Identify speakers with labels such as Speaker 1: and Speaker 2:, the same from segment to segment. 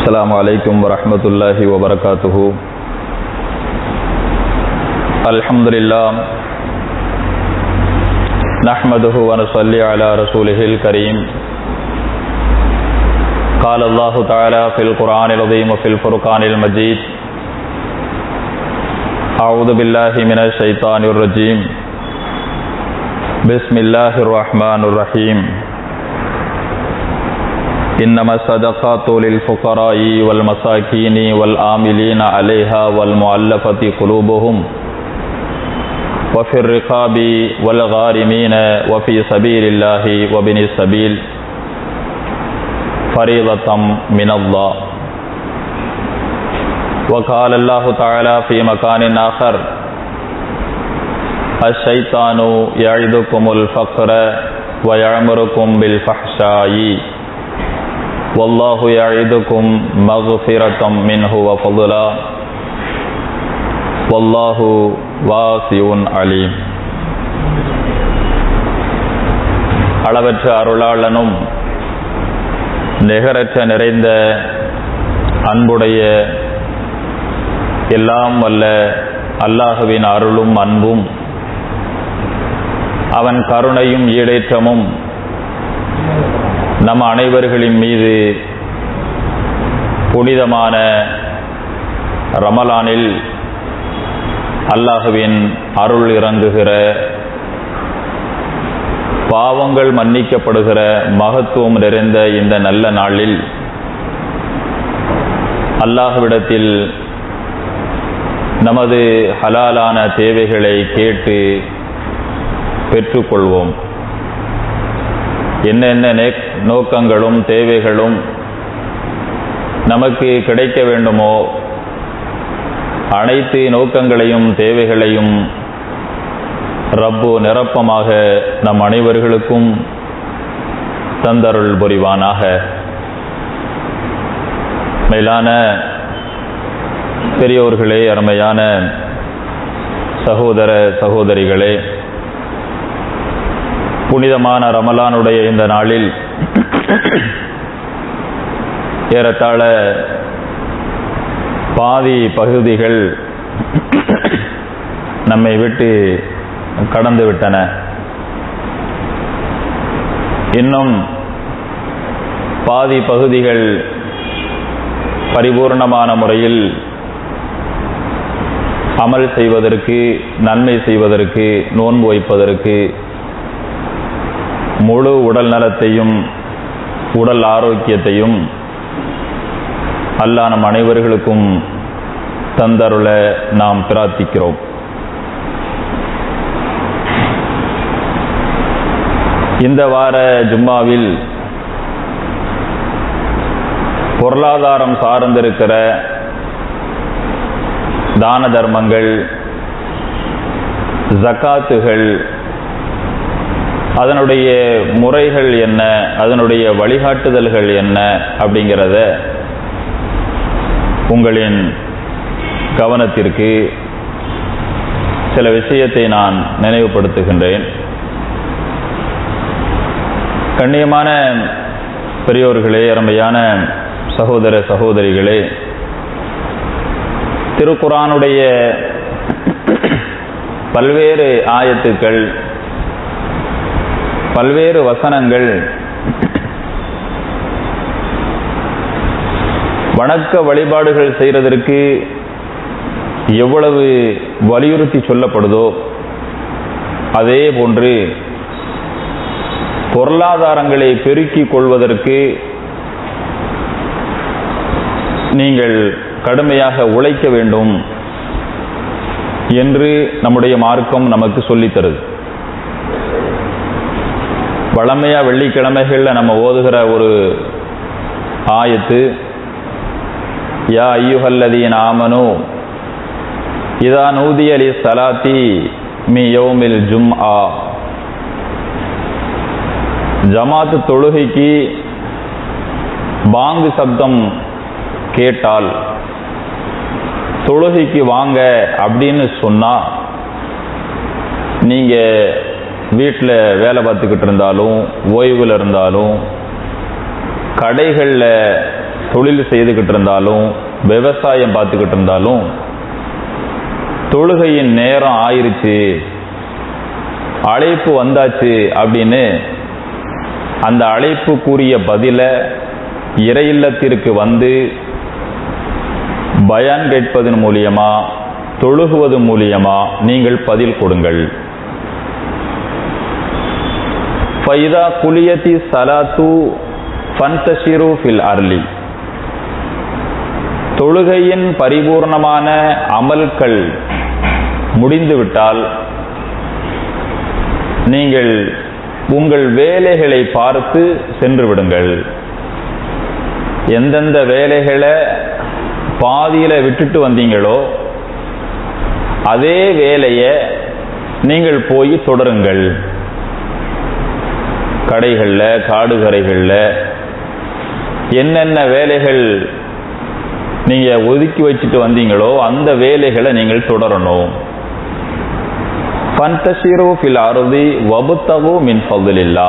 Speaker 1: السلام عليكم ورحمة الله وبركاته الحمد لله نحمده ونصلي على رسوله الكريم قال الله تعالى في القرآن العظيم وفي الفرقان المجيد أعوذ بالله من الشيطان الرجيم بسم الله الرحمن الرحيم إنما الصدقات للفقراء والمساكين والآملين عليها والمؤلفة قلوبهم وفي الرقاب والغارمين وفي سبيل الله وبن السبيل فريضة من الله وقال الله تعالى في مكان آخر الشيطان يعدكم الفقر ويعمركم بالفحشاء والله يعدكم مغفرة منه وفضلا والله واسع عليم அளவற்ற அருளாளனும் நிகரற்ற நிறைந்த அன்புடைய எல்லாம் வல்ல அல்லாஹுவின் அருளும் அன்பும் அவன் கருணையும் ஈடேற்றமும் நம் அனைவர்களின் மீது புனிதமான ரமலானில் அல்லாஹுவின் அருள் இறங்குகிற பாவங்கள் மன்னிக்கப்படுகிற மகத்துவம் நிறைந்த இந்த நல்ல நாளில் அல்லாஹுவிடத்தில் நமது ஹலாலான தேவைகளை கேட்டு பெற்றுக்கொள்வோம் என்னென்ன நோக்கங்களும் தேவைகளும் நமக்கு கிடைக்க வேண்டுமோ அனைத்து நோக்கங்களையும் தேவைகளையும் ரப்பு நிரப்பமாக நம் அனைவர்களுக்கும் தந்தருள் புரிவானாக மேலான பெரியோர்களே அருமையான சகோதர சகோதரிகளே புனிதமான ரமலானுடைய இந்த நாளில் ஏறத்தாழ பாதி பகுதிகள் நம்மை விட்டு கடந்து விட்டன இன்னும் பாதி பகுதிகள் பரிபூர்ணமான முறையில் அமல் செய்வதற்கு நன்மை செய்வதற்கு நோன்பு வைப்பதற்கு முழு உடல் நலத்தையும் உடல் ஆரோக்கியத்தையும் அல்லாஹ் நம் அனைவர்களுக்கும் தந்தருள நாம் பிரார்த்திக்கிறோம் இந்த வார ஜும்மாவில் பொருளாதாரம் சார்ந்திருக்கிற தான தர்மங்கள் ஜக்காத்துகள் அதனுடைய முறைகள் என்ன அதனுடைய வழிகாட்டுதல்கள் என்ன அப்படிங்கிறத உங்களின் கவனத்திற்கு சில விஷயத்தை நான் நினைவுபடுத்துகின்றேன் கண்ணியமான பெரியோர்களே அருமையான சகோதர சகோதரிகளே திருக்குறானுடைய பல்வேறு ஆயத்துக்கள் பல்வேறு வசனங்கள் வணக்க வழிபாடுகள் செய்கிறதற்கு எவ்வளவு வலியுறுத்தி சொல்லப்படுதோ அதே போன்று பொருளாதாரங்களை பெருக்கிக் கொள்வதற்கு நீங்கள் கடுமையாக உழைக்க வேண்டும் என்று நம்முடைய மார்க்கம் நமக்கு சொல்லித்தருது வளமையா வெள்ளிக்கிழமைகளில் நம்ம ஓதுகிற ஒரு ஆயத்து யா ஐயுஹல்லதீன் ஆமனு இதா நூதி அலி சலாத்தி மி யோமில் ஜும் ஆ ஜமாத்து தொழுகைக்கு பாங்கு சப்தம் கேட்டால் தொழுகைக்கு வாங்க அப்படின்னு சொன்னா நீங்க வீட்டில் வேலை பார்த்துக்கிட்டு இருந்தாலும் ஓய்வில் இருந்தாலும் கடைகளில் தொழில் செய்துகிட்டு இருந்தாலும் விவசாயம் பார்த்துக்கிட்டு இருந்தாலும் தொழுகையின் நேரம் ஆயிருச்சு அழைப்பு வந்தாச்சு அப்படின்னு அந்த அழைப்புக்குரிய பதில இறையில்லத்திற்கு வந்து பயான் கேட்பதன் மூலியமா தொழுகுவது மூலியமா நீங்கள் பதில் கொடுங்கள் ஃபைதா குலியத்தி சலாத்து ஃபன்தஷிரு ஃபில் அர்லி தொழுகையின் பரிபூர்ணமான அமல்கள் முடிந்துவிட்டால் நீங்கள் உங்கள் வேலைகளை பார்த்து சென்று விடுங்கள் எந்தெந்த வேலைகளை பாதியில விட்டுட்டு வந்தீங்களோ அதே வேலையை நீங்கள் போய் தொடருங்கள் கடைகளில் காடுகரைகளில் என்னென்ன வேலைகள் நீங்க ஒதுக்கி வச்சுட்டு வந்தீங்களோ அந்த வேலைகளை நீங்கள் தொடரணும் ஃபன்தஷிரு ஃபில் அருதி வபுத்தகு மின் ஃபதுலில்லா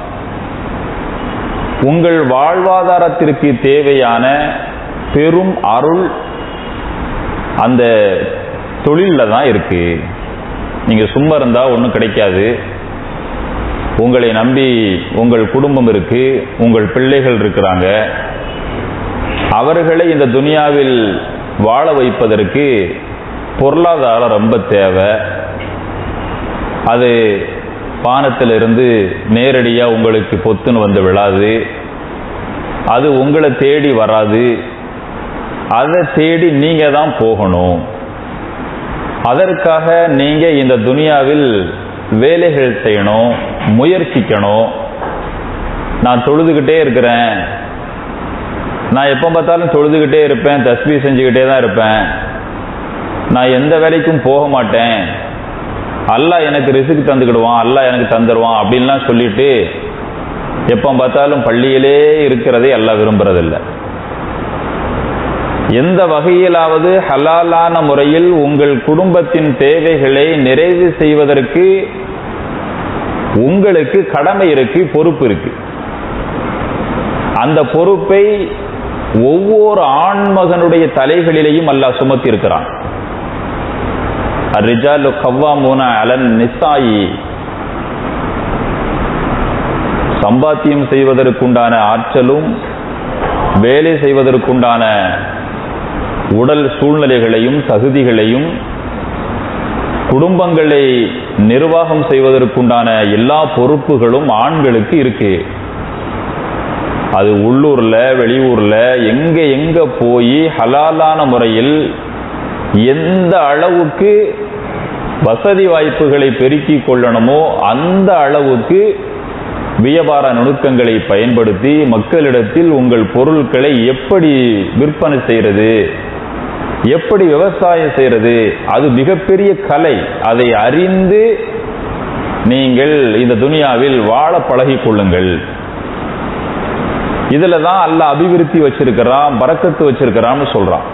Speaker 1: உங்கள் வாழ்வாதாரத்திற்கு தேவையான பெரும் அருள் அந்த தொழில தான் இருக்கு நீங்க சும்மா இருந்தா ஒன்றும் கிடைக்காது உங்களை நம்பி உங்கள் குடும்பம் இருக்கு உங்கள் பிள்ளைகள் இருக்கிறாங்க அவர்களை இந்த துனியாவில் வாழ வைப்பதற்கு பொருளாதாரம் ரொம்ப தேவை அது பானத்திலிருந்து நேரடியாக உங்களுக்கு பொத்துன்னு வந்து விழாது அது உங்களை தேடி வராது அதை தேடி நீங்க தான் போகணும் அதற்காக நீங்க இந்த துனியாவில் வேலைகள் செய்யணும் முயற்சிக்கணும் நான் தொழுதுகிட்டே இருக்கிறேன் நான் எப்போ பார்த்தாலும் தொழுதுகிட்டே இருப்பேன் தஸ்பி செஞ்சுக்கிட்டே தான் இருப்பேன் நான் எந்த வேலைக்கும் போக மாட்டேன் அல்லாஹ் எனக்கு ரிசுக்கு தந்துக்கிடுவான் அல்லாஹ் எனக்கு தந்துடுவான் அப்படின்லாம் சொல்லிட்டு எப்போ பார்த்தாலும் பள்ளியிலே இருக்கிறதே எல்லாம் விரும்புறதில்லை எந்த வகையிலாவது ஹலாலான முறையில் உங்கள் குடும்பத்தின் தேவைகளை நிறைவு செய்வதற்கு உங்களுக்கு கடமை இருக்கு பொறுப்பு இருக்கு அந்த பொறுப்பை ஒவ்வொரு ஆண்மகனுடைய தலைகளிலேயும் அல்லாஹ் சுமத்தி இருக்கிறான் الرجال قوامون على النساء சம்பாத்தியம் செய்வதற்குண்டான ஆற்றலும் வேலை செய்வதற்குண்டான உடல் சூழ்நிலைகளையும் தகுதிகளையும் குடும்பங்களை நிர்வாகம் செய்வதற்குண்டான எல்லா பொறுப்புகளும் ஆண்களுக்கு இருக்கு அது உள்ளூர்ல வெளியூர்ல எங்க எங்க போய் ஹலாலான முறையில் எந்த அளவுக்கு வசதி வாய்ப்புகளை பெருக்கிக் கொள்ளணுமோ அந்த அளவுக்கு வியாபார நுணுக்கங்களை பயன்படுத்தி மக்களிடத்தில் உங்கள் பொருட்களை எப்படி விற்பனை செய்யறது எப்படி விவசாயம் செய்யறது அது மிகப்பெரிய கலை அதை அறிந்து நீங்கள் இந்த துனியாவில் வாழ பழகிக் கொள்ளுங்கள் இதுல தான் அல்ல அபிவிருத்தி வச்சிருக்கிறான் பறக்கத்து வச்சிருக்கிறான்னு சொல்றான்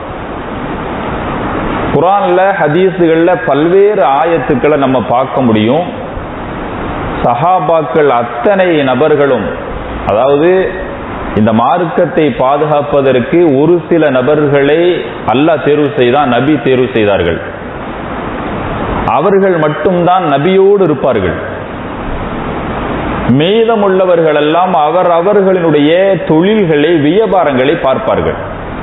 Speaker 1: குரான்ல ஹதீஸுகள்ல பல்வேறு ஆயத்துக்களை நம்ம பார்க்க முடியும் சஹாபாக்கள் அத்தனை நபர்களும் அதாவது இந்த மார்க்கத்தை பாதுகாப்பதற்கு ஒரு சில நபர்களை அல்லாஹ் தேர்வு செய்தான் நபி தேர்வு செய்தார்கள் அவர்கள் மட்டும்தான் நபியோடு இருப்பார்கள் மீதமுள்ளவர்கள் எல்லாம் அவர் அவர்களினுடைய தொழில்களை வியாபாரங்களை பார்ப்பார்கள்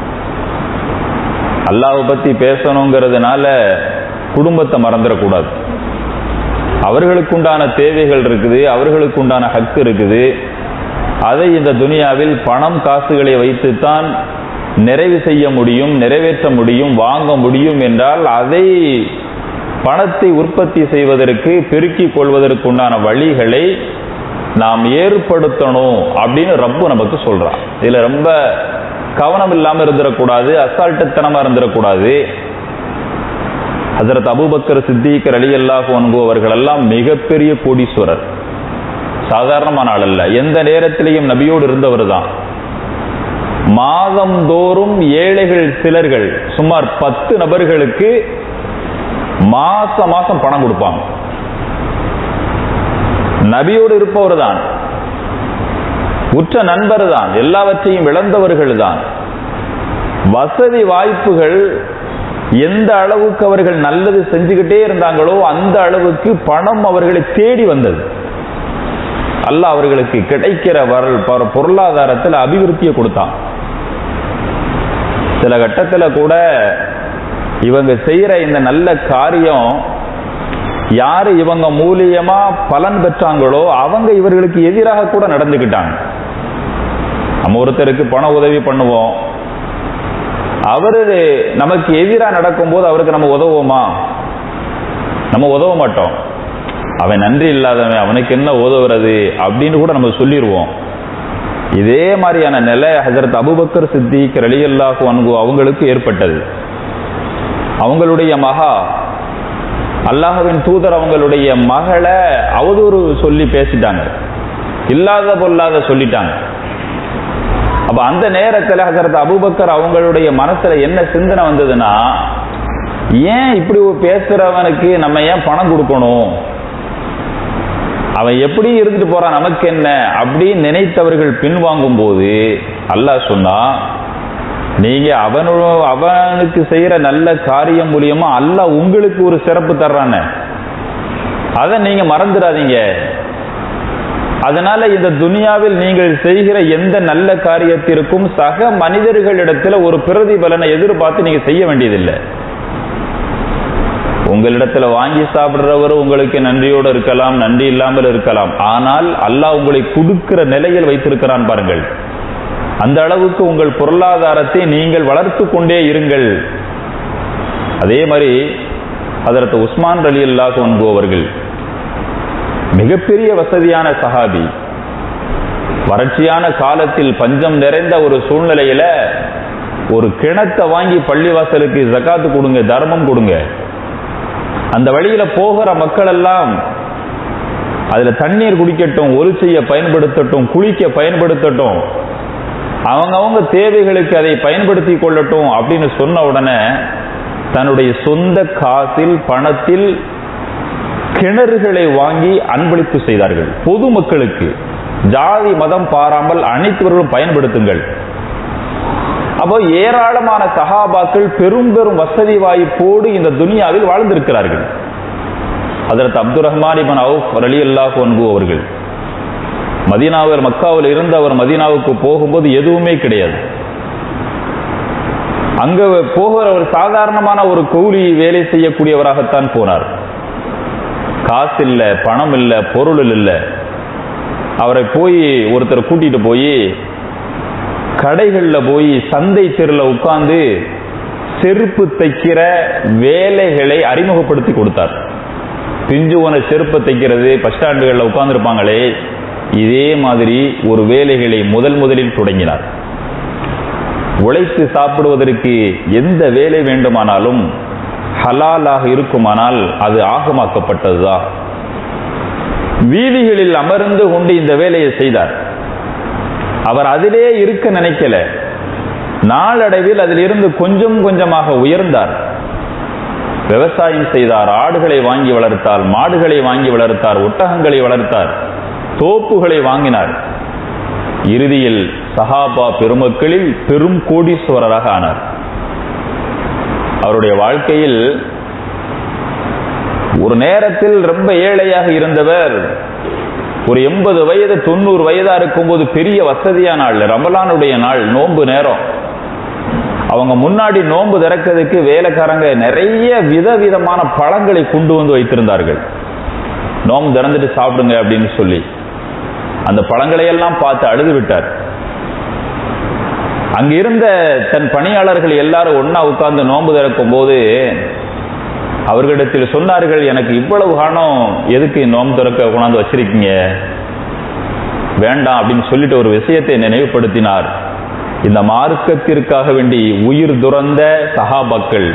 Speaker 1: அல்லாவை பத்தி பேசணுங்கிறதுனால குடும்பத்தை மறந்துடக்கூடாது அவர்களுக்குண்டான தேவைகள் இருக்குது அவர்களுக்குண்டான ஹக்கு இருக்குது அதை இந்த துனியாவில் பணம் காசுகளை வைத்துத்தான் நிறைவு செய்ய முடியும் நிறைவேற்ற முடியும் வாங்க முடியும் என்றால் அதை பணத்தை உற்பத்தி செய்வதற்கு பெருக்கிக் கொள்வதற்குண்டான வழிகளை நாம் ஏற்படுத்தணும் அப்படின்னு ரப்பு நமக்கு சொல்றான் இதுல ரொம்ப கவனம் இல்லாம இருந்துடக்கூடாது அசால்ட்டுத்தனமா இருந்துடக்கூடாது ஹசரத் அபுபக்கர் சித்திகர் அலி அல்லாஹ் அவர்கள் எல்லாம் மிகப்பெரிய கோடீஸ்வரர் சாதாரணமான ஆள் அல்ல எந்த நேரத்திலையும் நபியோடு இருந்தவர் தான் மாதம் தோறும் ஏழைகள் சிலர்கள் சுமார் பத்து நபர்களுக்கு மாச மாசம் பணம் கொடுப்பாங்க நபியோடு இருப்பவர் தான் உற்ற நண்பர் தான் எல்லாவற்றையும் இழந்தவர்கள் தான் வசதி வாய்ப்புகள் எந்த அளவுக்கு அவர்கள் நல்லது செஞ்சுக்கிட்டே இருந்தாங்களோ அந்த அளவுக்கு பணம் அவர்களை தேடி வந்தது அல்லாஹ் அவர்களுக்கு கிடைக்கிற வரல் பர- பொருளாதாரத்தில் அபிவிருத்தியை கொடுத்தான் சில கட்டத்துல கூட இவங்க செய்யற இந்த நல்ல காரியம் யாரு இவங்க மூலியமா பலன் பெற்றாங்களோ அவங்க இவர்களுக்கு எதிராக கூட நடந்துக்கிட்டாங்க நம்ம ஒருத்தருக்கு பண உதவி பண்ணுவோம் அவரு நமக்கு எதிராக நடக்கும்போது அவருக்கு நம்ம உதவுவோமா நம்ம உதவ மாட்டோம் அவன் நன்றி இல்லாதவன் அவனுக்கு என்ன உதவுறது அப்படின்னு கூட நம்ம சொல்லிடுவோம் இதே மாதிரியான நிலை ஹஜரத் அபுபக்கர் சித்திக் ரலியல்லாஹு அன்ஹு அவங்களுக்கு ஏற்பட்டது அவங்களுடைய மகா அல்லாஹ்வின் தூதர் அவங்களுடைய மகளை அவதூறு சொல்லி பேசிட்டாங்க இல்லாத பொல்லாத சொல்லிட்டாங்க அப்ப அந்த நேரத்துல ஹசரத் அபூபக்கர் அவங்களுடைய மனசுல என்ன சிந்தனை வந்ததுன்னா ஏன் இப்படி ஒரு பேசுறவனுக்கு நம்ம ஏன் பணம் கொடுக்கணும் அவன் எப்படி இருந்துட்டு போறான் நமக்கு என்ன அப்படின்னு நினைத்தவர்கள் பின்வாங்கும் போது அல்லாஹ் சொன்னா நீங்க அவனு அவனுக்கு செய்யற நல்ல காரியம் மூலியமா அல்லாஹ் உங்களுக்கு ஒரு சிறப்பு தர்றானே அதை நீங்க மறந்துடாதீங்க அதனால இந்த துனியாவில் நீங்கள் செய்கிற எந்த நல்ல காரியத்திற்கும் சக மனிதர்களிடத்துல ஒரு பிரதிபலனை எதிர்பார்த்து நீங்க செய்ய வேண்டியதில்லை உங்களிடத்துல வாங்கி சாப்பிடுறவர் உங்களுக்கு நன்றியோடு இருக்கலாம் நன்றி இல்லாமல் இருக்கலாம் ஆனால் அல்லாஹ் உங்களை கொடுக்கிற நிலையில் வைத்திருக்கிறான் பாருங்கள் அந்த அளவுக்கு உங்கள் பொருளாதாரத்தை நீங்கள் வளர்த்து கொண்டே இருங்கள் அதே மாதிரி அதற்கு உஸ்மான் அலி அல்லாஹ் அவர்கள் மிகப்பெரிய வசதியான சஹாபி வறட்சியான காலத்தில் பஞ்சம் நிறைந்த ஒரு சூழ்நிலையில ஒரு கிணத்தை வாங்கி பள்ளிவாசலுக்கு ஜகாத்து கொடுங்க தர்மம் கொடுங்க அந்த வழியில போகிற மக்கள் எல்லாம் அதுல தண்ணீர் குடிக்கட்டும் ஒரு செய்ய பயன்படுத்தட்டும் குளிக்க பயன்படுத்தட்டும் அவங்கவங்க தேவைகளுக்கு அதை பயன்படுத்தி கொள்ளட்டும் அப்படின்னு சொன்ன உடனே தன்னுடைய சொந்த காசில் பணத்தில் கிணறுகளை வாங்கி அன்பளிப்பு செய்தார்கள் பொதுமக்களுக்கு ஜாதி மதம் பாராமல் அனைத்தவர்களும் பயன்படுத்துங்கள் அப்போ ஏராளமான சஹாபாக்கள் பெரும் பெரும் வசதி வாய்ப்போடு இந்த துனியாவில் வாழ்ந்திருக்கிறார்கள் அதற்கு அப்துல் ரஹ்மான் இபன் அவுஃப் அலி அல்லாஹ் அன்பு அவர்கள் மதீனாவில் மக்காவில் இருந்து அவர் மதீனாவுக்கு போகும்போது எதுவுமே கிடையாது அங்க போகிற ஒரு சாதாரணமான ஒரு கூலி வேலை செய்யக்கூடியவராகத்தான் போனார் காசு இல்ல பணம் இல்ல பொருள் இல்ல அவரை போய் ஒருத்தர் கூட்டிட்டு போய் கடைகள்ல போய் சந்தை தெருல உட்கார்ந்து செருப்பு தைக்கிற வேலைகளை அறிமுகப்படுத்தி கொடுத்தார் பிஞ்சுவன செருப்பு தைக்கிறது பஸ் ஸ்டாண்டுகளில் உட்கார்ந்துருப்பாங்களே இதே மாதிரி ஒரு வேலைகளை முதல் முதலில் தொடங்கினார் உழைத்து சாப்பிடுவதற்கு எந்த வேலை வேண்டுமானாலும் ஹலாலாக இருக்குமானால் அது ஆகமாக்கப்பட்டதுதான் வீதிகளில் அமர்ந்து கொண்டு இந்த வேலையை செய்தார் அவர் அதிலே இருக்க நினைக்கல நாளடைவில் அதிலிருந்து கொஞ்சம் கொஞ்சமாக உயர்ந்தார் விவசாயம் செய்தார் ஆடுகளை வாங்கி வளர்த்தார் மாடுகளை வாங்கி வளர்த்தார் ஒட்டகங்களை வளர்த்தார் தோப்புகளை வாங்கினார் இறுதியில் சஹாபா பெருமக்களில் பெரும் கோடீஸ்வரராக ஆனார் அவருடைய வாழ்க்கையில் ஒரு நேரத்தில் ரொம்ப ஏழையாக இருந்தவர் ஒரு எண்பது வயது தொண்ணூறு வயதா இருக்கும்போது பெரிய வசதியான நாள் ரமலானுடைய நாள் நோன்பு நேரம் அவங்க முன்னாடி நோன்பு திறக்கிறதுக்கு வேலைக்காரங்க நிறைய விதவிதமான பழங்களை கொண்டு வந்து வைத்திருந்தார்கள் நோன்பு திறந்துட்டு சாப்பிடுங்க அப்படின்னு சொல்லி அந்த பழங்களை எல்லாம் பார்த்து அழுது விட்டார் அங்க இருந்த தன் பணியாளர்கள் எல்லாரும் ஒன்னா உட்கார்ந்து நோன்பு திறக்கும் போது அவர்களிடத்தில் சொன்னார்கள் எனக்கு இவ்வளவு காலம் எதுக்கு நோன்பு திறக்க கொண்டாந்து வச்சிருக்கீங்க வேண்டாம் அப்படின்னு சொல்லிட்டு ஒரு விஷயத்தை நினைவுபடுத்தினார் இந்த மார்க்கத்திற்காக வேண்டி உயிர் துறந்த சகாபாக்கள்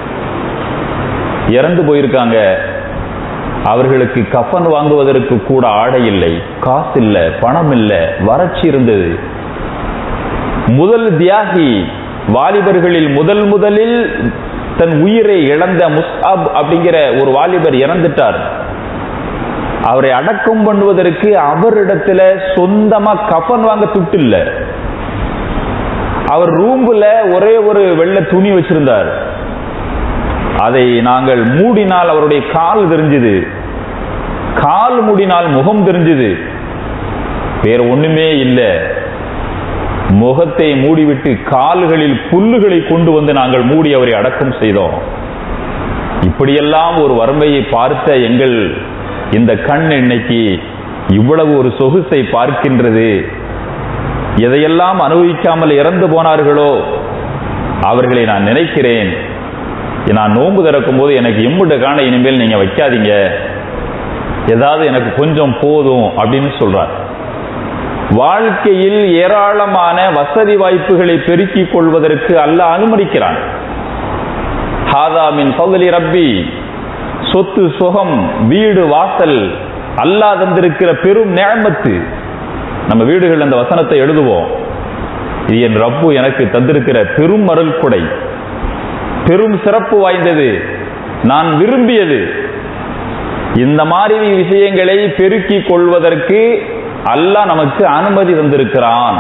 Speaker 1: இறந்து போயிருக்காங்க அவர்களுக்கு கஃன் வாங்குவதற்கு கூட ஆடை இல்லை காசு இல்ல பணம் இல்ல வறட்சி இருந்தது முதல் தியாகி வாலிபர்களில் முதல் முதலில் தன் உயிரை இழந்த முஸ்அப் அப்படிங்கிற ஒரு வாலிபர் இறந்துட்டார் அவரை அடக்கம் பண்ணுவதற்கு அவரிடத்துல சொந்தமா கஃன் வாங்க துட்டு இல்ல அவர் ரூம்ல ஒரே ஒரு வெள்ளை துணி வச்சிருந்தார் அதை நாங்கள் மூடினால் அவருடைய கால் தெரிஞ்சுது கால் மூடினால் முகம் தெரிஞ்சுது வேற ஒண்ணுமே இல்லை முகத்தை மூடிவிட்டு கால்களில் புல்லுகளை கொண்டு வந்து நாங்கள் மூடி அவரை அடக்கம் செய்தோம் இப்படியெல்லாம் ஒரு வறுமையை பார்த்த எங்கள் இந்த கண் இன்னைக்கு இவ்வளவு ஒரு சொகுசை பார்க்கின்றது எதையெல்லாம் அனுபவிக்காமல் இறந்து போனார்களோ அவர்களை நான் நினைக்கிறேன் நான் நோன்பு திறக்கும் போது எனக்கு எம்புட்ட காண இனிமேல் நீங்க வைக்காதீங்க ஏதாவது எனக்கு கொஞ்சம் போதும் அப்படின்னு சொல்றார் வாழ்க்கையில் ஏராளமான வசதி வாய்ப்புகளை பெருக்கிக் கொள்வதற்கு அல்ல அனுமதிக்கிறான் ஹாதாமின் பகுதி ரப்பி சொத்து சுகம் வீடு வாசல் அல்லாஹ் தந்திருக்கிற பெரும் நேமத்து நம்ம வீடுகள் அந்த வசனத்தை எழுதுவோம் இது என் ரப்பு எனக்கு தந்திருக்கிற பெரும் அருள் கொடை பெரும் சிறப்பு வாய்ந்தது நான் விரும்பியது இந்த மாதிரி விஷயங்களை பெருக்கிக் கொள்வதற்கு அல்லாஹ் நமக்கு அனுமதி தந்திருக்கிறான்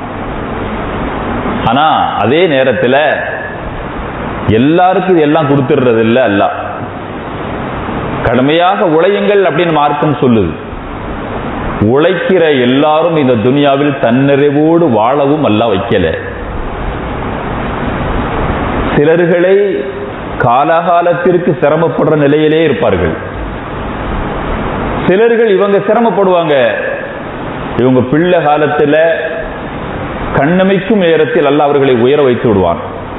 Speaker 1: ஆனா அதே நேரத்தில் எல்லாருக்கும் இது எல்லாம் கொடுத்துடுறது இல்ல அல்ல கடுமையாக உழையுங்கள் அப்படின்னு மார்க்கம் சொல்லுது உழைக்கிற எல்லாரும் இந்த துனியாவில் தன்னிறைவோடு வாழவும் அல்ல வைக்கல சிலர்களை காலகாலத்திற்கு சிரமப்படுற நிலையிலே இருப்பார்கள் சிலர்கள் இவங்க சிரமப்படுவாங்க இவங்க பிள்ளை காலத்தில் கண்ணமைக்கும் நேரத்தில் அல்ல அவர்களை உயர வைத்து விடுவான்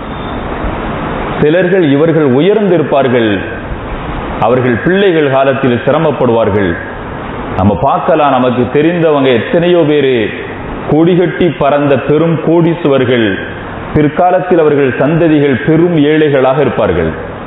Speaker 1: சிலர்கள் இவர்கள் உயர்ந்திருப்பார்கள் அவர்கள் பிள்ளைகள் காலத்தில் சிரமப்படுவார்கள் நம்ம பார்க்கலாம் நமக்கு தெரிந்தவங்க எத்தனையோ பேரு கொடிகட்டி பறந்த பெரும் கோடீசுவர்கள் பிற்காலத்தில் அவர்கள் சந்ததிகள் பெரும் ஏழைகளாக இருப்பார்கள்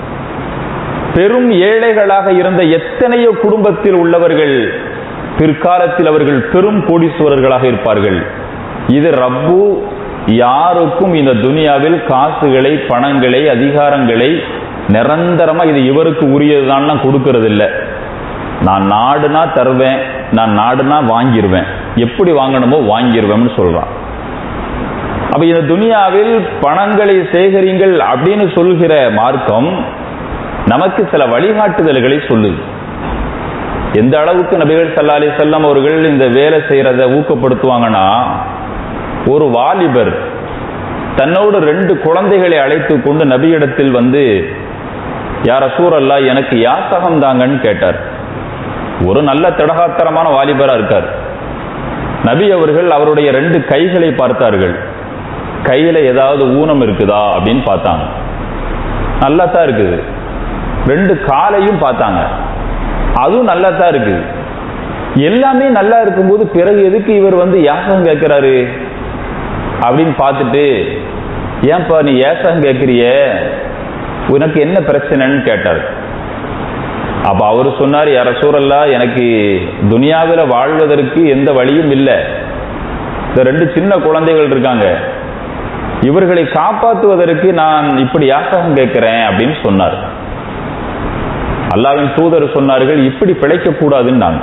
Speaker 1: பெரும் ஏழைகளாக இருந்த எத்தனையோ குடும்பத்தில் உள்ளவர்கள் பிற்காலத்தில் அவர்கள் பெரும் கோடீஸ்வரர்களாக இருப்பார்கள் இது ரப்பு யாருக்கும் இந்த துனியாவில் காசுகளை பணங்களை அதிகாரங்களை நிரந்தரமா இது இவருக்கு உரியதுதான் கொடுக்கறது இல்லை நான் நாடுனா தருவேன் நான் நாடுனா வாங்கிடுவேன் எப்படி வாங்கணுமோ வாங்கிடுவேன்னு சொல்றான் அப்ப இந்த துனியாவில் பணங்களை சேகரிங்கள் அப்படின்னு சொல்கிற மார்க்கம் நமக்கு சில வழிகாட்டுதல்களை சொல்லுது எந்த அளவுக்கு நபிகள் சல்லா அலி செல்லம் அவர்கள் இந்த வேலை செய்யறத ஊக்கப்படுத்துவாங்கன்னா ஒரு வாலிபர் தன்னோடு ரெண்டு குழந்தைகளை அழைத்து கொண்டு நபியிடத்தில் வந்து யார சூரல்லா எனக்கு யாசகம் தாங்கன்னு கேட்டார் ஒரு நல்ல திடகாத்திரமான வாலிபரா இருக்கார் நபி அவர்கள் அவருடைய ரெண்டு கைகளை பார்த்தார்கள் கையில ஏதாவது ஊனம் இருக்குதா அப்படின்னு பார்த்தாங்க நல்லா தான் இருக்குது ரெண்டு காலையும் பார்த்தாங்க அதுவும் நல்லா தான் இருக்குது எல்லாமே நல்லா இருக்கும்போது பிறகு எதுக்கு இவர் வந்து யாசகம் கேட்கிறாரு அப்படின்னு பார்த்துட்டு ஏன்பா நீ ஏசகம் கேட்கிறிய உனக்கு என்ன பிரச்சனைன்னு கேட்டார் அப்ப அவர் சொன்னார் யார சூழல்லா எனக்கு துனியாவில் வாழ்வதற்கு எந்த வழியும் இல்லை இந்த ரெண்டு சின்ன குழந்தைகள் இருக்காங்க இவர்களை காப்பாற்றுவதற்கு நான் இப்படி யாசகம் கேட்கிறேன் அப்படின்னு சொன்னார் அல்லாவின் தூதர் சொன்னார்கள் இப்படி பிழைக்க கூடாதுன்னு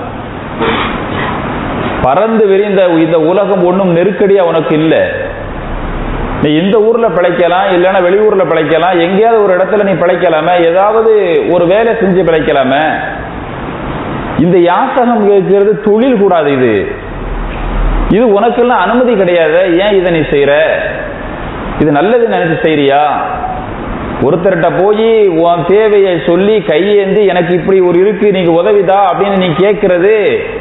Speaker 1: பறந்து விரிந்த இந்த உலகம் ஒன்றும் நெருக்கடியா உனக்கு இல்லை நீ இந்த ஊர்ல பிழைக்கலாம் இல்லைன்னா வெளியூர்ல பிழைக்கலாம் எங்கேயாவது ஒரு இடத்துல நீ பிழைக்கலாமே ஏதாவது ஒரு வேலை செஞ்சு பிழைக்கலாமே இந்த யாசகம் கேட்கிறது தொழில் கூடாது இது இது உனக்கெல்லாம் அனுமதி கிடையாது ஏன் இதை நீ செய்யற இது நல்லது நினைச்சு செய்யறியா ஒருத்தர்கிட்ட போய் உன் தேவையை சொல்லி கையேந்தி எனக்கு இப்படி ஒரு இருக்கு நீங்க உதவிதா அப்படின்னு நீ கேட்கிறது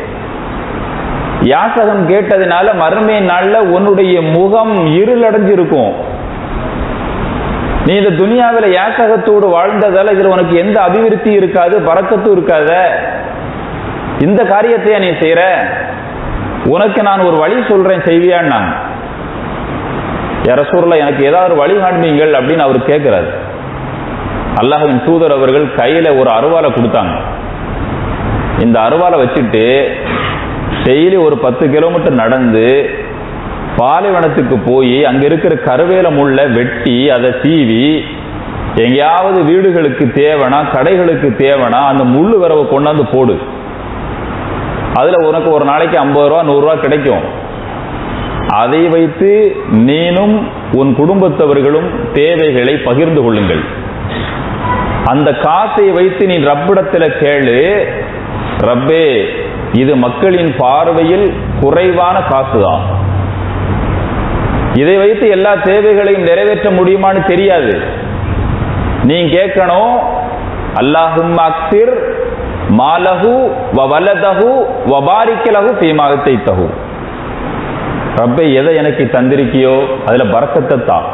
Speaker 1: யாசகம் கேட்டதுனால மறுமை நாள்ல உன்னுடைய முகம் இருளடைஞ்சு இருக்கும் நீ இந்த துனியாவில் யாசகத்தோடு வாழ்ந்ததால இதுல உனக்கு எந்த அபிவிருத்தி இருக்காது பறக்கத்தும் இருக்காத இந்த காரியத்தையா நீ செய்யற உனக்கு நான் ஒரு வழி சொல்றேன் செய்வியான்னு நான் அரசூர்ல எனக்கு ஏதாவது வழி காண்பீங்கள் அப்படின்னு அவர் கேட்கிறார் அல்லாஹின் தூதர் அவர்கள் கையில ஒரு அருவாலை கொடுத்தாங்க இந்த அருவாலை வச்சுட்டு டெய்லி ஒரு பத்து கிலோமீட்டர் நடந்து பாலைவனத்துக்கு போய் அங்க இருக்கிற கருவேல முள்ள வெட்டி அதை சீவி எங்கேயாவது வீடுகளுக்கு தேவைனா கடைகளுக்கு தேவைனா அந்த முள்ளு வரவை கொண்டாந்து போடு அதுல உனக்கு ஒரு நாளைக்கு ஐம்பது ரூபா நூறு ரூபா கிடைக்கும் அதை வைத்து நீனும் உன் குடும்பத்தவர்களும் தேவைகளை பகிர்ந்து கொள்ளுங்கள் அந்த காசை வைத்து நீ ரப்பிடத்துல கேளு ரப்பே இது மக்களின் பார்வையில் குறைவான காசுதான் இதை வைத்து எல்லா தேவைகளையும் நிறைவேற்ற முடியுமான்னு தெரியாது நீ கேட்கணும் அல்லாஹும் அக்சிர் மாலஹு வ வலதஹு வ பாரிக்கலஹு ஃபீமாகத்தை தகு ரப்பே எதை எனக்கு தந்திருக்கியோ அதுல பறக்கத்தை தான்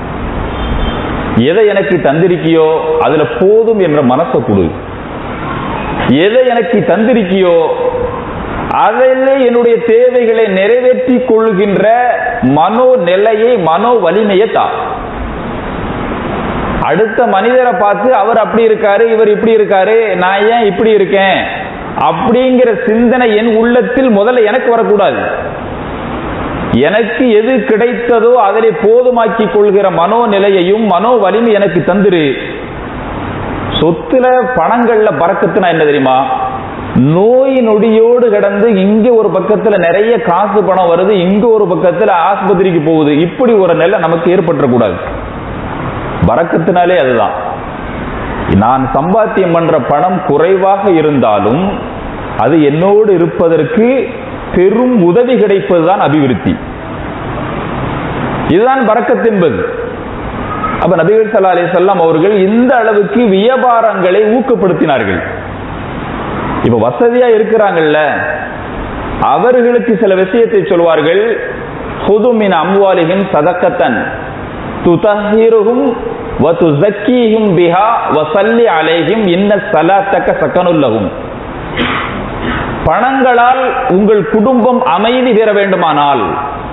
Speaker 1: எதை எனக்கு தந்திருக்கியோ அதுல போதும் என்ற மனசை கொடு எதை எனக்கு தந்திருக்கியோ அதில் என்னுடைய தேவைகளை நிறைவேற்றி கொள்கின்ற மனோ நிலையை மனோ வலிமையை தா அடுத்த மனிதரை பார்த்து அவர் அப்படி இருக்காரு இவர் இப்படி இருக்காரு நான் ஏன் இப்படி இருக்கேன் அப்படிங்கிற சிந்தனை என் உள்ளத்தில் முதல்ல எனக்கு வரக்கூடாது எனக்கு எது கிடைத்ததோ அதிலே போதுமாக்கி கொள்கிற மனோநிலையையும் மனோ வலிமை எனக்கு தந்துரு சொத்துல பணங்கள்ல பறக்கத்துனா என்ன தெரியுமா நோய் நொடியோடு கிடந்து இங்க ஒரு பக்கத்துல நிறைய காசு பணம் வருது இங்க ஒரு பக்கத்துல ஆஸ்பத்திரிக்கு போகுது இப்படி ஒரு நிலை நமக்கு ஏற்பட்டுறக்கூடாது பறக்கத்தினாலே அதுதான் நான் சம்பாத்தியம் பண்ற பணம் குறைவாக இருந்தாலும் அது என்னோடு இருப்பதற்கு பெரும் உதவி கிடைப்பதுதான் அபிவிருத்தி இதுதான் பறக்கத் என்பது அப்ப நபிகள் சல்லா அலி சொல்லாம் அவர்கள் இந்த அளவுக்கு வியாபாரங்களை ஊக்கப்படுத்தினார்கள் இப்ப வசதியா இருக்கிறாங்கல்ல அவர்களுக்கு சில விஷயத்தை சொல்வார்கள் ஹுதுமின் அம்வாலிகின் சதக்கத்தன் துதஹிருஹும் வ துஸக்கீஹிம் பிஹா வ ஸல்லி அலைஹிம் இன்ன ஸலாத்தக சக்கனுல்லஹும் பணங்களால் உங்கள் குடும்பம் அமைதி பெற வேண்டுமானால்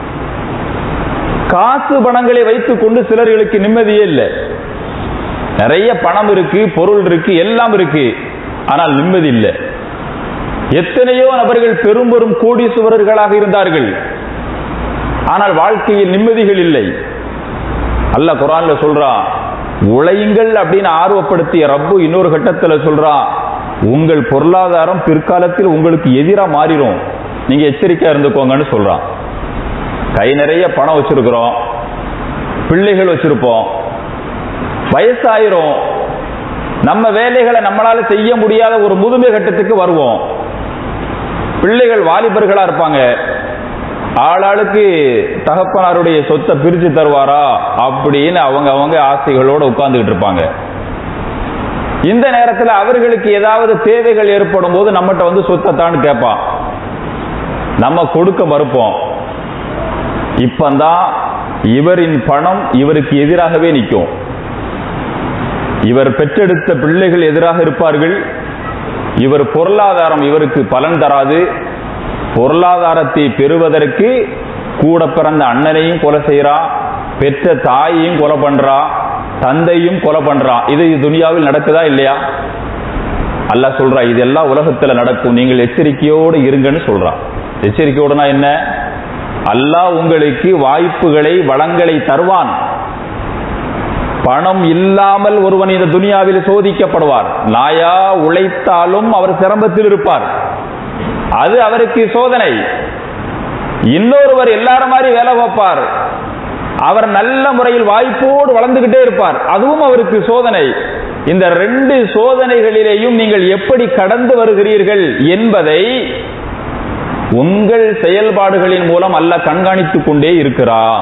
Speaker 1: காசு பணங்களை வைத்துக் கொண்டு சிலர்களுக்கு நிம்மதியே இல்லை நிறைய பணம் இருக்கு பொருள் இருக்கு எல்லாம் இருக்கு ஆனால் நிம்மதி இல்லை எத்தனையோ நபர்கள் பெரும் பெரும் கோடீஸ்வரர்களாக இருந்தார்கள் ஆனால் வாழ்க்கையில் நிம்மதிகள் இல்லை அல்ல குரான்ல சொல்றான் உழையுங்கள் அப்படின்னு ஆர்வப்படுத்திய ரப்பு இன்னொரு கட்டத்துல சொல்றான் உங்கள் பொருளாதாரம் பிற்காலத்தில் உங்களுக்கு எதிரா மாறிடும் நீங்க எச்சரிக்கையா இருந்துக்கோங்கன்னு சொல்றான் கை நிறைய பணம் வச்சிருக்கிறோம் பிள்ளைகள் வச்சிருப்போம் வயசாயிரும் நம்ம வேலைகளை நம்மளால செய்ய முடியாத ஒரு முதுமை கட்டத்துக்கு வருவோம் பிள்ளைகள் வாலிபர்களா இருப்பாங்க ஆளாளுக்கு தகப்பனாருடைய சொத்தை பிரிச்சு தருவாரா அப்படின்னு அவங்க அவங்க ஆசைகளோட உட்கார்ந்துகிட்டு இருப்பாங்க இந்த நேரத்தில் அவர்களுக்கு ஏதாவது தேவைகள் ஏற்படும் போது நம்மகிட்ட வந்து சொத்தை தான் கேட்பான் நம்ம கொடுக்க மறுப்போம் இப்பந்தான் இவரின் பணம் இவருக்கு எதிராகவே நிற்கும் இவர் பெற்றெடுத்த பிள்ளைகள் எதிராக இருப்பார்கள் இவர் பொருளாதாரம் இவருக்கு பலன் தராது பொருளாதாரத்தை பெறுவதற்கு கூட பிறந்த அண்ணனையும் கொலை செய்யறான் பெற்ற தாயையும் கொலை பண்றான் தந்தையும் கொலை பண்றான் இது துனியாவில் நடக்குதா இல்லையா அல்லாஹ் சொல்றா இதெல்லாம் உலகத்துல நடக்கும் நீங்கள் எச்சரிக்கையோடு இருங்கன்னு சொல்றான் எச்சரிக்கையோடுனா என்ன அல்லாஹ் உங்களுக்கு வாய்ப்புகளை வளங்களை தருவான் பணம் இல்லாமல் ஒருவன் இந்த துனியாவில் சோதிக்கப்படுவார் நாயா உழைத்தாலும் அவர் சிரமத்தில் இருப்பார் அது அவருக்கு சோதனை இன்னொருவர் எல்லாரும் மாதிரி வேலை பார்ப்பார் அவர் நல்ல முறையில் வாய்ப்போடு வளர்ந்துகிட்டே இருப்பார் அதுவும் அவருக்கு சோதனை இந்த ரெண்டு சோதனைகளிலேயும் நீங்கள் எப்படி கடந்து வருகிறீர்கள் என்பதை உங்கள் செயல்பாடுகளின் மூலம் அல்ல கண்காணித்துக் கொண்டே இருக்கிறான்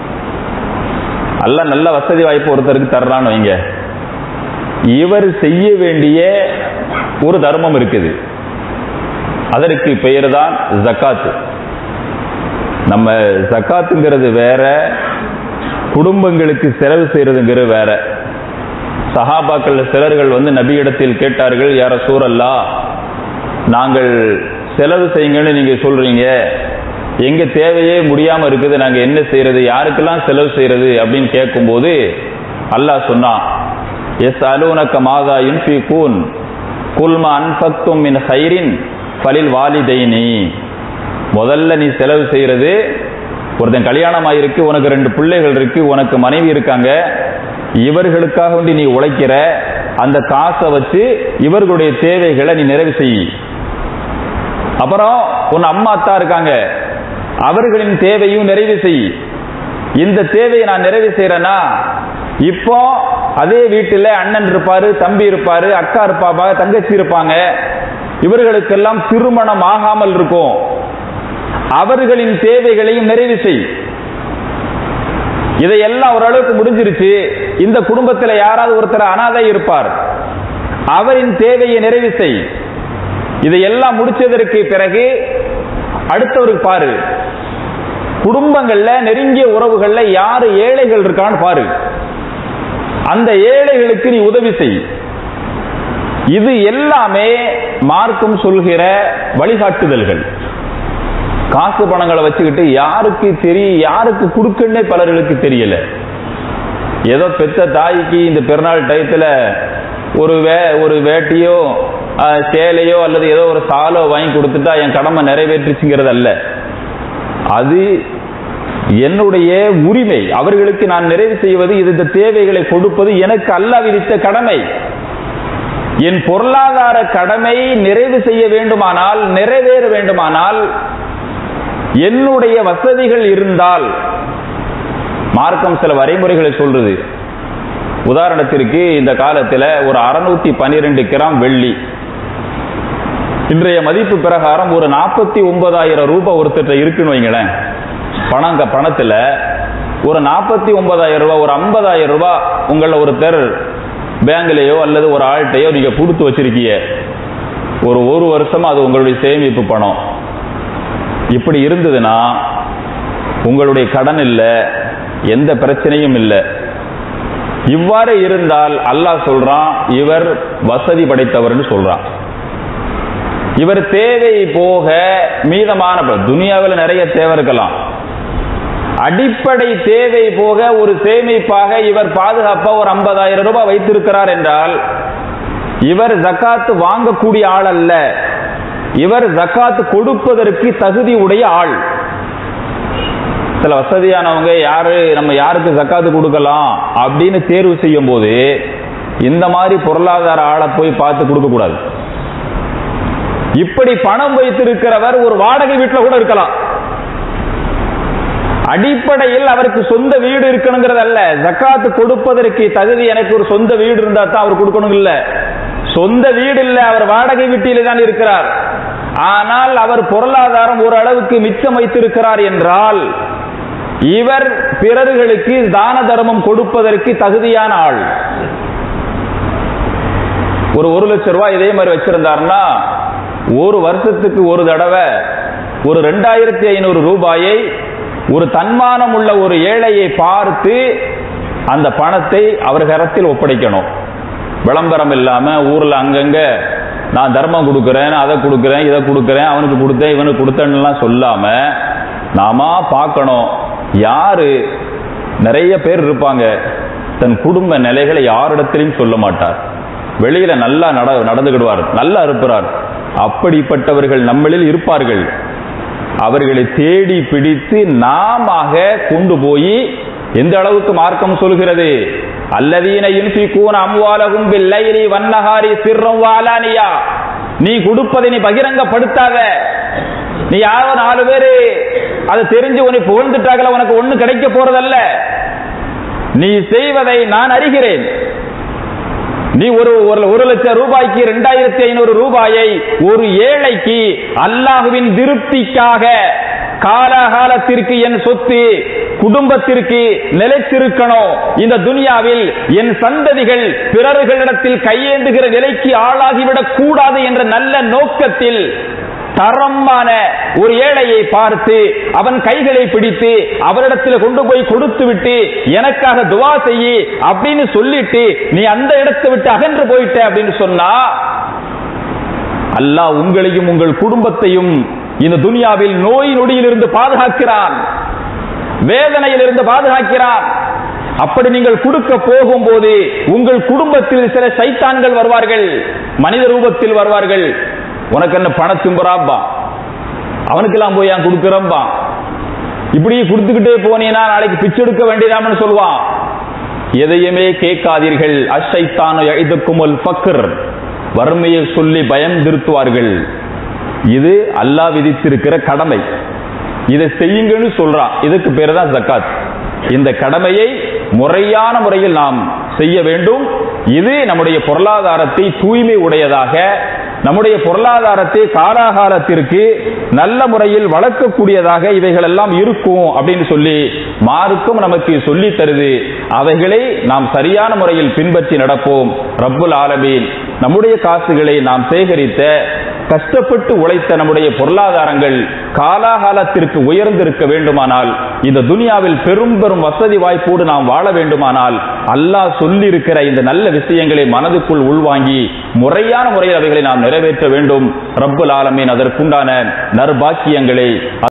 Speaker 1: அல்ல நல்ல வசதி வாய்ப்பு ஒருத்தருக்கு தர்றான்னு வைங்க இவர் செய்ய வேண்டிய ஒரு தர்மம் இருக்குது அதற்கு பெயர் தான் ஜக்காத்து நம்ம ஜக்காத்துங்கிறது வேற குடும்பங்களுக்கு செலவு செய்யறதுங்கிறது வேற சஹாபாக்கள் சிலர்கள் வந்து நபியிடத்தில் கேட்டார்கள் யார சூரல்லா நாங்கள் செலவு செய்யுங்கன்னு நீங்க சொல்றீங்க எங்க தேவையே முடியாம இருக்குது நாங்க என்ன செய்யறது யாருக்கெல்லாம் செலவு செய்யறது அப்படின்னு கேட்கும்போது அல்லாஹ் சொன்னான் எஸ் அலூனக்க மாதா யுன்பி கூன் குல்மா அன்பக்தும் மின் ஹைரின் பலில் வாலிதைனி முதல்ல நீ செலவு செய்யறது ஒருத்தன் கல்யாணம் ஆயிருக்கு உனக்கு ரெண்டு பிள்ளைகள் இருக்கு உனக்கு மனைவி இருக்காங்க இவர்களுக்காக வேண்டி நீ உழைக்கிற அந்த காசை வச்சு இவர்களுடைய தேவைகளை நீ நிறைவு செய் அப்புறம் உன் அம்மா அத்தா இருக்காங்க அவர்களின் தேவையும் நிறைவு செய் இந்த தேவையை நான் நிறைவு செய்யறேன்னா இப்போ அதே வீட்டில் அண்ணன் இருப்பாரு தம்பி இருப்பாரு அக்கா இருப்பாங்க தங்கச்சி இருப்பாங்க இவர்களுக்கெல்லாம் திருமணம் ஆகாமல் இருக்கும் அவர்களின் தேவைகளையும் நிறைவு செய் இதையெல்லாம் ஓரளவுக்கு முடிஞ்சிருச்சு இந்த குடும்பத்தில் யாராவது ஒருத்தர் அனாதை இருப்பார் அவரின் தேவையை நிறைவு செய் இதையெல்லாம் முடிச்சதற்கு பிறகு அடுத்தவருக்கு பாரு குடும்பங்கள்ல நெருங்கிய உறவுகள்ல யாரு ஏழைகள் இருக்கான்னு பாரு அந்த ஏழைகளுக்கு நீ உதவி செய் இது எல்லாமே மார்க்கம் சொல்கிற வழிகாட்டுதல்கள் காசு பணங்களை வச்சுக்கிட்டு யாருக்கு தெரியும் யாருக்கு கொடுக்கன்னே பலர்களுக்கு தெரியல ஏதோ பெத்த தாய்க்கு இந்த பிறநாள் டயத்துல ஒரு வே ஒரு வேட்டியோ அஹ், சேலையோ அல்லது ஏதோ ஒரு சாலோ வாங்கி கொடுத்துட்டா என் கடமை நிறைவேற்றுச்சுங்கிறது அல்ல அது என்னுடைய உரிமை அவர்களுக்கு நான் நிறைவு செய்வது இது இந்த தேவைகளை கொடுப்பது எனக்கு அல்லாஹ் விதித்த கடமை என் பொருளாதார கடமை நிறைவு செய்ய வேண்டுமானால் நிறைவேற வேண்டுமானால் என்னுடைய வசதிகள் இருந்தால் மார்க்கம் சில வரைமுறைகளை சொல்றது உதாரணத்திற்கு இந்த காலத்தில் ஒரு அறுநூத்தி பன்னிரெண்டு கிராம் வெள்ளி இன்றைய மதிப்பு பிரகாரம் ஒரு நாற்பத்தி ஒன்பதாயிரம் ரூபாய் ஒருத்தர் இருக்குன்னு வைங்களேன் பணங்க பணத்துல ஒரு நாற்பத்தி ஒன்பதாயிரம் ரூபாய் ஒரு ஐம்பதாயிரம் ரூபாய் உங்கள ஒருத்தர் பேங்க்லயோ அல்லது ஒரு ஆள்கிட்டயோ நீங்க கொடுத்து வச்சிருக்கீங்க ஒரு ஒரு வருஷமா அது உங்களுடைய சேமிப்பு பணம் இப்படி இருந்ததுன்னா உங்களுடைய கடன் இல்லை எந்த பிரச்சனையும் இல்லை இவ்வாறு இருந்தால் அல்லாஹ் சொல்றான் இவர் வசதி படைத்தவர்னு சொல்றான் இவர் தேவை போக மீதமான துனியாவில் நிறைய தேவை இருக்கலாம் அடிப்படை தேவை போக ஒரு சேமிப்பாக இவர் பாதுகாப்பா ஒரு ஐம்பதாயிரம் ரூபாய் வைத்திருக்கிறார் என்றால் இவர் ஜக்காத்து வாங்கக்கூடிய ஆள் அல்ல இவர் ஜக்காத்து கொடுப்பதற்கு தகுதி உடைய ஆள் சில வசதியானவங்க யாரு நம்ம யாருக்கு ஜக்காத்து கொடுக்கலாம் அப்படின்னு தேர்வு செய்யும் போது இந்த மாதிரி பொருளாதார ஆளை போய் பார்த்து கொடுக்க கூடாது இப்படி பணம் வைத்திருக்கிறவர் ஒரு வாடகை வீட்டில் கூட இருக்கலாம் அடிப்படையில் அவருக்கு சொந்த வீடு இருக்கணுங்கிறது அல்ல ஜக்காத்து கொடுப்பதற்கு தகுதி எனக்கு ஒரு சொந்த வீடு இருந்தா தான் அவர் கொடுக்கணும் இல்ல சொந்த வீடு இல்ல அவர் வாடகை வீட்டிலே தான் இருக்கிறார் ஆனால் அவர் பொருளாதாரம் ஓரளவுக்கு மிச்சம் வைத்திருக்கிறார் என்றால் இவர் பிறர்களுக்கு தான தர்மம் கொடுப்பதற்கு தகுதியான ஆள் ஒரு ஒரு லட்சம் ரூபாய் இதே மாதிரி வச்சிருந்தாருன்னா ஒரு வருஷத்துக்கு ஒரு தடவை ஒரு ரெண்டாயிரத்தி ஐநூறு ரூபாயை ஒரு தன்மானம் உள்ள ஒரு ஏழையை பார்த்து அந்த பணத்தை அவர் கரத்தில் ஒப்படைக்கணும் விளம்பரம் இல்லாம ஊர்ல அங்கங்க நான் தர்மம் கொடுக்கிறேன் அதை கொடுக்கிறேன் இதை கொடுக்கிறேன் அவனுக்கு கொடுத்தேன் இவனுக்கு கொடுத்தேன்னுலாம் சொல்லாம நாம பார்க்கணும் யாரு நிறைய பேர் இருப்பாங்க தன் குடும்ப நிலைகளை யாரிடத்திலையும் சொல்ல மாட்டார் வெளியில நல்லா நட நடந்துகிடுவார் நல்லா இருப்பார் அப்படிப்பட்டவர்கள் நம்மளில் இருப்பார்கள் அவர்களை தேடி பிடித்து நாம கொண்டு போய் எந்த அளவுக்கு மார்க்கம் சொல்கிறது அல்லதீன யுன்ஃபிகூன அம்வாலஹும் பில்லைலி வன்னஹாரி சிர்ரம் வாலானியா நீ கொடுப்பதை நீ பகிரங்கப்படுத்தாத நீ யாரோ நாலு பேரு அதை தெரிஞ்சு உன்னை புகழ்ந்துட்டாங்கள உனக்கு ஒண்ணு கிடைக்க போறதல்ல நீ செய்வதை நான் அறிகிறேன் நீ ஒரு ஒரு ஒரு லட்சம் ரூபாய்க்கு ரெண்டாயிரத்தி ஐநூறு ரூபாயை ஒரு ஏழைக்கு அல்லாஹுவின் திருப்திக்காக காலாகாலத்திற்கு என் சொத்து குடும்பத்திற்கு நிலைத்திருக்கணும் இந்த துனியாவில் என் சந்ததிகள் பிறர்களிடத்தில் கையேந்துகிற நிலைக்கு ஆளாகிவிடக் கூடாது என்ற நல்ல நோக்கத்தில் தரமான ஒரு ஏழையை பார்த்து அவன் கைகளை பிடித்து அவரிடத்தில் கொண்டு போய் கொடுத்து விட்டு எனக்காக துவா செய்யி அப்படின்னு சொல்லிட்டு நீ அந்த இடத்தை விட்டு அகன்று போயிட்ட அப்படின்னு சொன்னா அல்லாஹ் உங்களையும் உங்கள் குடும்பத்தையும் இந்த துனியாவில் நோய் நொடியிலிருந்து பாதுகாக்கிறான் வேதனையிலிருந்து பாதுகாக்கிறான் அப்படி நீங்கள் கொடுக்க போகும்போது உங்கள் குடும்பத்தில் சில சைத்தான்கள் வருவார்கள் மனித ரூபத்தில் வருவார்கள் உனக்கு என்ன பண தும்புறாப்பா அவனுக்கெல்லாம் போய் ஏன் கொடுக்கிறம்பா இப்படி கொடுத்துக்கிட்டே போனீங்கன்னா நாளைக்கு பிச்சை எடுக்க வேண்டியதாமன்னு சொல்லுவான் எதையுமே கேட்காதீர்கள் அஷைத்தான எழுதுக்குமல் ஃபக்கர் வறுமையை சொல்லி பயம் திருத்துவார்கள் இது அல்லாஹ் விதித்திருக்கிற கடமை இதை செய்யுங்கன்னு சொல்றான் இதுக்கு பேரு தான் ஜக்காத் இந்த கடமையை முறையான முறையில் நாம் செய்ய வேண்டும் இது நம்முடைய பொருளாதாரத்தை தூய்மை உடையதாக நம்முடைய பொருளாதாரத்தை காலாகாலத்திற்கு நல்ல முறையில் வளர்க்கக்கூடியதாக இவைகள் எல்லாம் இருக்கும் அப்படின்னு சொல்லி மார்க்கும் நமக்கு சொல்லி தருது அவைகளை நாம் சரியான முறையில் பின்பற்றி நடப்போம் ரப்புல் ஆலமீன் நம்முடைய காசுகளை நாம் சேகரித்த கஷ்டப்பட்டு உழைத்த நம்முடைய பொருளாதாரங்கள் காலாகாலத்திற்கு உயர்ந்திருக்க வேண்டுமானால் இந்த துனியாவில் பெரும் பெரும் வசதி வாய்ப்போடு நாம் வாழ வேண்டுமானால் அல்லாஹ் சொல்லியிருக்கிற இந்த நல்ல விஷயங்களை மனதுக்குள் உள்வாங்கி முறையான முறையில் அவைகளை நாம் நிறைவேற்ற வேண்டும் ரப்புல் ஆலமீன் அதற்குண்டான நற்பாக்கியங்களை